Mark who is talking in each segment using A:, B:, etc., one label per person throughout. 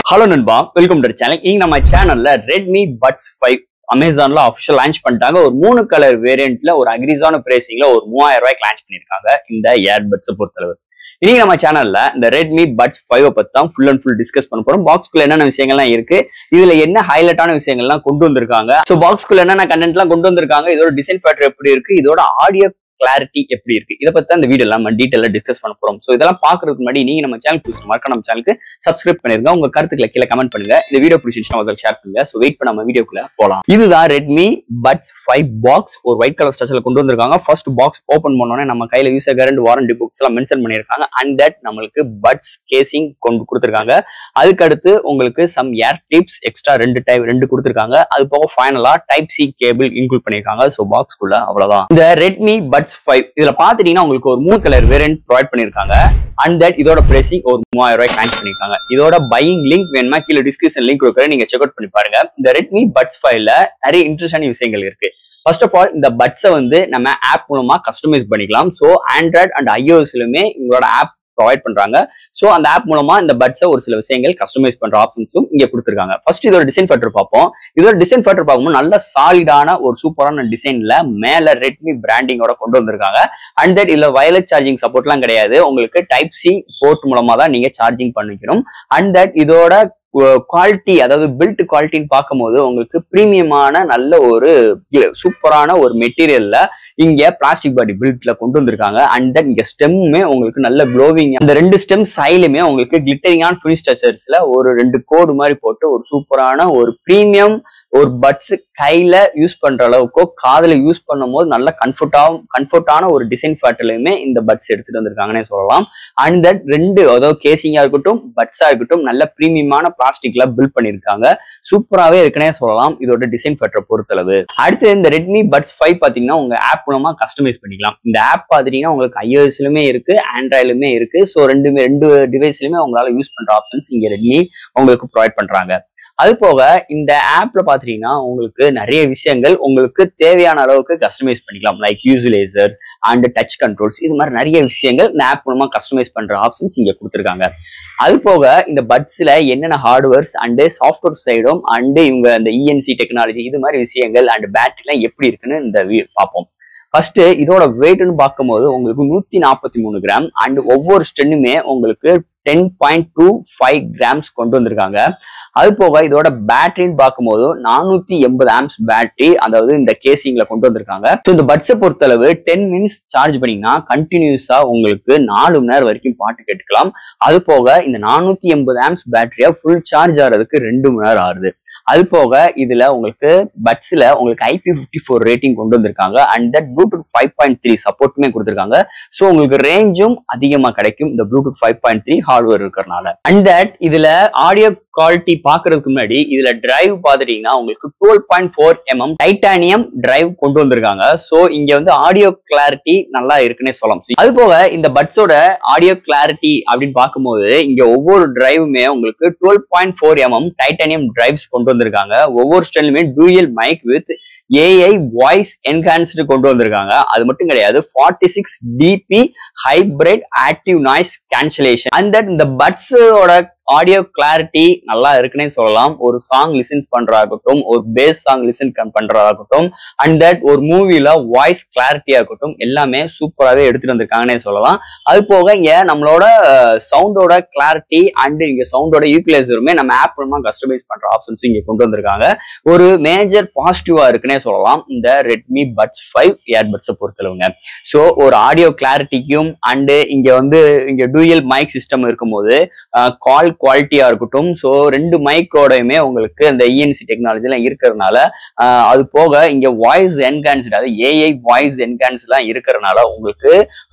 A: hello நண்பா welcome to channel இங்க நம்ம சேனல்ல ரெட்மி பட்ஸ் ஃபைவ் அமேசான்ல அஃபிஷியல் லான்ச் பண்ணிட்டாங்க ஒரு மூணு கலர் வேரியன்ட்ல ஒரு அக்ரிஸான பிரேசிங்ல ஒரு மூவாயிரம் ரூபாய்க்கு லான்ச் பண்ணிருக்காங்க இந்த ஏர்பட்ஸ் பொறுத்தளவு இன்னைக்கு நம்ம சேனல்ல இந்த ரெட்மி பட்ஸ் ஃபைவ் பத்தி தான் ஃபுல் அண்ட் ஃபுல் டிஸ்கஸ் பண்ண போறோம் பாக்ஸ்குள்ள என்னென்ன விஷயங்கள்லாம் இருக்கு இதுல என்ன ஹைலைட்டான விஷயங்கள்லாம் கொண்டு வந்திருக்காங்க ஸோ பாக்ஸ்குள்ள என்னென்ன கண்டென்ட்லாம் கொண்டு வந்திருக்காங்க இதோட டிசைன் ஃபேக்டர் எப்படி இருக்கு இதோட ஆடியோ கிளாரிட்டி எப்படி இருக்கு இதை பத்தி தான் இந்த வீடியோ நம்ம டீட்டெயிலாக டிஸ்கஸ் பண்ண போறோம் ஸோ இதெல்லாம் பாக்குறதுக்கு முன்னாடி நீங்க நம்ம சேனல் புதுசு மறக்க நம்ம சேனலுக்கு சப்ஸ்கிரைப் பண்ணிருங்க உங்க கருத்துக்களை கீழே கமெண்ட் பண்ணுங்க இந்த வீடியோ பிடிச்சிருச்சுன்னா முதல்ல ஷேர் பண்ணுங்க ஸோ வெயிட் பண்ண நம்ம வீடியோக்குள்ள போலாம் இதுதான் ரெட்மி பட்ஸ் ஃபைவ் பாக்ஸ் ஒரு ஒயிட் கலர் ஸ்ட்ரெஸ்ல கொண்டு வந்திருக்காங்க ஃபர்ஸ்ட் பாக்ஸ் ஓப்பன் பண்ணோன்னே நம்ம கையில யூசர் கரண்ட் வாரண்டி புக்ஸ் எல்லாம் மென்ஷன் பண்ணியிருக்காங்க அண்ட் தட் நம்மளுக்கு பட்ஸ் கேசிங் கொண்டு கொடுத்துருக்காங்க அதுக்கு அடுத்து உங்களுக்கு சம் ஏர் டிப்ஸ் எக்ஸ்ட்ரா ரெண்டு டைப் ரெண்டு கொடுத்துருக்காங்க அது போக ஃபைனலா டைப் சி கேபிள் இன்க்ளூட் பண்ணியிருக்காங்க ஸோ பாக்ஸ்க்குள்ள அவ்வளவுதான் இந்த ரெட்மி பட்ஸ் ஃபைவ் இதுல பாத்துட்டீங்கன்னா உங்களுக்கு ஒரு மூணு கலர் வேரியன்ட் ப்ரொவைட் பண்ணியிருக்காங்க அண்ட் தட் இதோட பிரைசிங் ஒரு மூவாயிரம் ரூபாய் லான்ச் பண்ணிருக்காங்க இதோட பையிங் லிங்க் வேணுமா கீழே டிஸ்கிரிப்ஷன் லிங்க் கொடுக்குறேன் நீங்க செக் அவுட் பண்ணி பாருங்க இந்த ரெட்மி பட்ஸ் ஃபைவ்ல நிறைய இன்ட்ரெஸ்டான விஷயங்கள் இருக்கு ஃபர்ஸ்ட் ஆஃப் ஆல் இந்த பட்ஸை வந்து நம்ம ஆப் மூலமா கஸ்டமைஸ் பண்ணிக்கலாம் ஸோ ஆண்ட்ராய்ட் அண்ட் ஐஓஎஸ்லுமே உங்களோட ஆப் ப்ரொவைட் பண்றாங்க ஸோ அந்த ஆப் மூலமா இந்த பட்ஸை ஒரு சில விஷயங்கள் கஸ்டமைஸ் பண்ற ஆப்ஷன்ஸும் இங்க கொடுத்துருக்காங்க ஃபர்ஸ்ட் இதோட டிசைன் ஃபேக்டர் பார்ப்போம் இதோட டிசைன் ஃபேக்டர் பார்க்கும்போது நல்ல சாலிடான ஒரு சூப்பரான டிசைன்ல மேல ரெட்மி பிராண்டிங்கோட கொண்டு வந்திருக்காங்க அண்ட் தட் இதுல வயலட் சார்ஜிங் சப்போர்ட்லாம் கிடையாது உங்களுக்கு டைப் சி போர்ட் மூலமா தான் நீங்க சார்ஜிங் பண்ணிக்கணும் அண்ட் தட் இதோட குவாலிட்டி அதாவது பில்ட் குவாலிட்டின்னு பார்க்கும்போது உங்களுக்கு ப்ரீமியமான நல்ல ஒரு சூப்பரான ஒரு மெட்டீரியல்ல இங்க பிளாஸ்டிக் பாடி பில்ட்ல கொண்டு வந்திருக்காங்க அண்ட் தென் இங்க ஸ்டெம்மே உங்களுக்கு நல்ல க்ளோவிங் அந்த ரெண்டு ஸ்டெம் சைலுமே உங்களுக்கு கிளிட்டரிங்கான ஃபினிஷ் டச்சர்ஸ்ல ஒரு ரெண்டு கோடு மாதிரி போட்டு ஒரு சூப்பரான ஒரு ப்ரீமியம் ஒரு பட்ஸ் கையில யூஸ் பண்ற அளவுக்கோ காதுல யூஸ் பண்ணும் போது நல்ல கம்ஃபர்டாகவும் கம்ஃபர்டான ஒரு டிசைன் ஃபேட்டர்லயுமே இந்த பட்ஸ் எடுத்துட்டு வந்திருக்காங்கன்னே சொல்லலாம் அண்ட் தட் ரெண்டு அதாவது கேசிங்கா இருக்கட்டும் பட்ஸா இருக்கட்டும் நல்ல ப்ரீமியமான பிளாஸ்டிக்ல பில்ட் பண்ணிருக்காங்க சூப்பராகவே இருக்குன்னே சொல்லலாம் இதோட டிசைன் ஃபேட்டரை பொறுத்தளவு அடுத்து இந்த ரெட்மி பட்ஸ் ஃபைவ் பாத்தீங்கன்னா உங்க ஆப் மூலமா கஸ்டமைஸ் பண்ணிக்கலாம் இந்த ஆப் பாத்தீங்கன்னா உங்களுக்கு ஐஓஎஸ்லுமே இருக்கு ஆண்ட்ராய்டுலுமே இருக்கு ஸோ ரெண்டுமே ரெண்டு டிவைஸ்லயுமே உங்களால யூஸ் பண்ற ஆப்ஷன்ஸ் இங்க ரெட்மி உங்களுக்கு ப்ரொவைட் பண்றாங்க அது போக இந்த ஆப்ல பாத்தீங்கன்னா உங்களுக்கு நிறைய விஷயங்கள் உங்களுக்கு தேவையான அளவுக்கு கஸ்டமைஸ் பண்ணிக்கலாம் லைக் யூசிலேசர்ஸ் அண்ட் டச் கண்ட்ரோல்ஸ் இது மாதிரி நிறைய விஷயங்கள் இந்த ஆப் மூலமா கஸ்டமைஸ் பண்ற ஆப்ஷன்ஸ் இங்க கொடுத்துருக்காங்க அது போக இந்த பட்ஸ்ல என்னென்ன ஹார்ட்வேர்ஸ் அண்டு சாஃப்ட்வேர் சைடும் அண்டு இவங்க இந்த இஎன்சி டெக்னாலஜி இது மாதிரி விஷயங்கள் அண்ட் பேட்டரிலாம் எப்படி இருக்குன்னு இந்த பார்ப்போம் ஃபர்ஸ்ட் இதோட வெயிட்னு பார்க்கும்போது உங்களுக்கு நூத்தி நாற்பத்தி மூணு கிராம் அண்ட் ஒவ்வொரு ஸ்டென்னுமே உங்களுக்கு ten point two five grams கொண்டு வந்திருக்காங்க அது போக இதோட பேட்டரின்னு பார்க்கும்போது நானூத்தி எண்பது ஆம்ஸ் பேட்டரி அதாவது இந்த கேசிங்ல கொண்டு வந்திருக்காங்க ஸோ இந்த பட்ஸை பொறுத்தளவு டென் மினிட்ஸ் சார்ஜ் பண்ணீங்கன்னா கண்டினியூஸா உங்களுக்கு நாலு மணி நேரம் வரைக்கும் பாட்டு கேட்டுக்கலாம் அது போக இந்த நானூத்தி எண்பது ஆம்ஸ் பேட்டரியா ஃபுல் சார்ஜ் ஆகிறதுக்கு ரெண்டு மணி நேரம் ஆகுது அது போக இதுல உங்களுக்கு பட்ஸ்ல உங்களுக்கு ஐபி பிப்டி ஃபோர் ரேட்டிங் கொண்டு வந்திருக்காங்க and that Bluetooth five point three சப்போர்ட்டுமே கொடுத்துருக்காங்க ஸோ உங்களுக்கு ரேஞ்சும் அதிகமா கிடைக்கும் இந்த Bluetooth five point three hardware இருக்கிறனால அண்ட் தட் இதுல ஆடியோ குவாலிட்டி பாக்குறதுக்கு முன்னாடி இதுல டிரைவ் பாத்துட்டீங்கன்னா உங்களுக்கு twelve point four MM titanium drive கொண்டு வந்திருக்காங்க ஸோ இங்க வந்து ஆடியோ கிளாரிட்டி நல்லா இருக்குன்னே சொல்லலாம் அது போக இந்த பட்ஸோட ஆடியோ கிளாரிட்டி அப்படின்னு பார்க்கும்போது இங்க ஒவ்வொரு டிரைவுமே உங்களுக்கு twelve point four MM titanium drives கொண்டு வந்திருக்காங்க ஒவ்வொரு ஸ்டெல்லுமே dual mic with AI voice enhanced கொண்டு வந்திருக்காங்க அது மட்டும் கிடையாது forty six dB hybrid active noise cancellation and that இந்த பட்ஸோட ஆடியோ கிளாரிட்டி நல்லா இருக்குன்னே சொல்லலாம் ஒரு சாங் லிசன்ஸ் பண்றதாகட்டும் ஒரு பேஸ் சாங் லிசன் பண்றதாகட்டும் அண்ட் தட் ஒரு மூவில வாய்ஸ் கிளாரிட்டியா இருக்கட்டும் எல்லாமே சூப்பராகவே எடுத்துட்டு வந்திருக்காங்கன்னே சொல்லலாம் அது போக இங்க நம்மளோட சவுண்டோட கிளாரிட்டி அண்ட் இங்க சவுண்டோட யூட்டிலைசருமே நம்ம ஆப் மூலமா கஸ்டமைஸ் பண்ற ஆப்ஷன்ஸ் இங்க கொண்டு வந்திருக்காங்க ஒரு மேஜர் பாசிட்டிவா இருக்குன்னே சொல்லலாம் இந்த ரெட்மி பட்ஸ் ஃபைவ் இயர்பட்ஸை பொறுத்தளவுங்க ஸோ ஒரு ஆடியோ கிளாரிட்டிக்கும் அண்டு இங்க வந்து இங்க டூயல் மைக் சிஸ்டம் இருக்கும்போது கால் குவாலிட்டியா இருக்கட்டும் ஸோ ரெண்டு மைக்கோடையுமே உங்களுக்கு அந்த இஎன்சி டெக்னாலஜிலாம் இருக்கிறதுனால அது போக இங்க வாய்ஸ் என்ஹான்ஸ்டு அதாவது ஏஐ வாய்ஸ் என்ஹான்ஸ்லாம் இருக்கிறதுனால உங்களுக்கு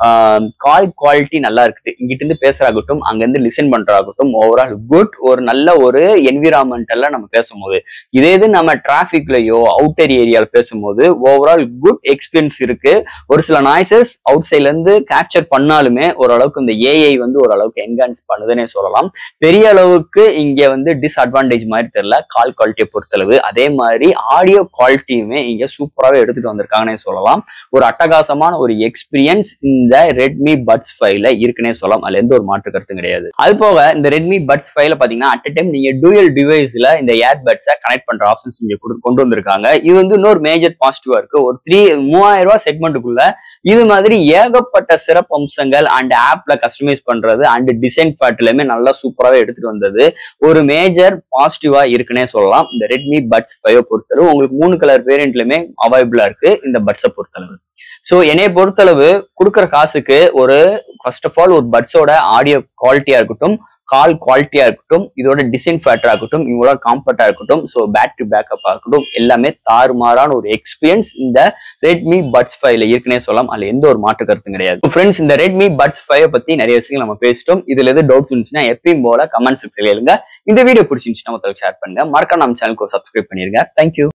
A: கால் குவாலிட்டி நல்லா இருக்குது இங்கிட்ட இருந்து பேசுறாகட்டும் அங்கிருந்து லிசன் பண்றாகட்டும் ஓவரால் குட் ஒரு நல்ல ஒரு என்விரான்மெண்டல்ல நம்ம பேசும்போது இதே இது நம்ம டிராஃபிக்லயோ அவுட்டர் ஏரியா ஏரியாவில் பேசும்போது ஓவரால் குட் எக்ஸ்பீரியன்ஸ் இருக்கு ஒரு சில நாய்ஸஸ் அவுட் சைட்ல இருந்து கேப்சர் பண்ணாலுமே ஓரளவுக்கு இந்த ஏஐ வந்து ஓரளவுக்கு என்ஹான்ஸ் பண்ணுதுன்னே சொல்லலாம் பெரிய அளவுக்கு இங்க வந்து டிஸ்அட்வான்டேஜ் மாதிரி தெரியல கால் குவாலிட்டியை பொறுத்தளவு அதே மாதிரி ஆடியோ குவாலிட்டியுமே இங்க சூப்பராகவே எடுத்துட்டு வந்திருக்காங்கன்னே சொல்லலாம் ஒரு அட்டகாசமான ஒரு எக்ஸ்பீரியன்ஸ் இந்த ரெட்மி பட்ஸ் ஃபைவ்ல இருக்குன்னே சொல்லலாம் அதுல எந்த ஒரு மாற்று கருத்தும் கிடையாது அது போக இந்த ரெட்மி பட்ஸ் ஃபைவ்ல பாத்தீங்கன்னா அட் டைம் நீங்க டூயல் டிவைஸ்ல இந்த ஏர் பட்ஸை கனெக்ட் பண்ற ஆப்ஷன்ஸ் இங்க கொடு- கொண்டு வந்திருக்காங்க இது வந்து இன்னொரு மேஜர் பாசிட்டிவா இருக்கு ஒரு த்ரீ மூவாயிரம் ரூபாய் செக்மெண்ட்டுக்குள்ள இது மாதிரி ஏகப்பட்ட சிறப்பு அம்சங்கள் அண்ட் ஆப்ல கஸ்டமைஸ் பண்றது அண்ட் டிசைன் பார்ட்லயுமே நல்லா சூப்பராகவே எடுத்துட்டு வந்தது ஒரு மேஜர் பாசிட்டிவா இருக்குன்னே சொல்லலாம் இந்த ரெட்மி பட்ஸ் ஃபைவ் பொறுத்தளவு உங்களுக்கு மூணு கலர் வேரியன்ட்லயுமே அவைலபிளா இருக்கு இந்த பட்ஸை பொறுத்தளவு ஸோ என்னைய பொறுத்தளவு கொடுக்குற காசுக்கு ஒரு ஃபர்ஸ்ட் ஆஃப் ஆல் ஒரு பட்ஸோட ஆடியோ குவாலிட்டியா இருக்கட்டும் கால் குவாலிட்டியா இருக்கட்டும் இதோட டிசைன் ஃபேக்டரா இருக்கட்டும் இவங்களோட காம்பர்ட்டா இருக்கட்டும் ஸோ பேட்டரி பேக்கப் இருக்கட்டும் எல்லாமே தாறுமாறான ஒரு எக்ஸ்பீரியன்ஸ் இந்த ரெட்மி பட்ஸ் ஃபைவ்ல இருக்குன்னே சொல்லலாம் அதுல எந்த ஒரு மாற்று கருத்தும் கிடையாது ஃப்ரெண்ட்ஸ் இந்த ரெட்மி பட்ஸ் ஃபைவ் பத்தி நிறைய விஷயங்கள் நம்ம பேசிட்டோம் இதுல எது டவுட்ஸ் இருந்துச்சுன்னா எப்பயும் போல கமெண்ட் செக்ஷன்ல எழுங்க இந்த வீடியோ பிடிச்சிருந்துச்சுன்னா மொத்தம் ஷேர் பண்ணுங்க மறக்காம நம்ம சேனலுக்கு சப்ஸ்கிரைப் பண்ணிருங்க தேங்க்யூ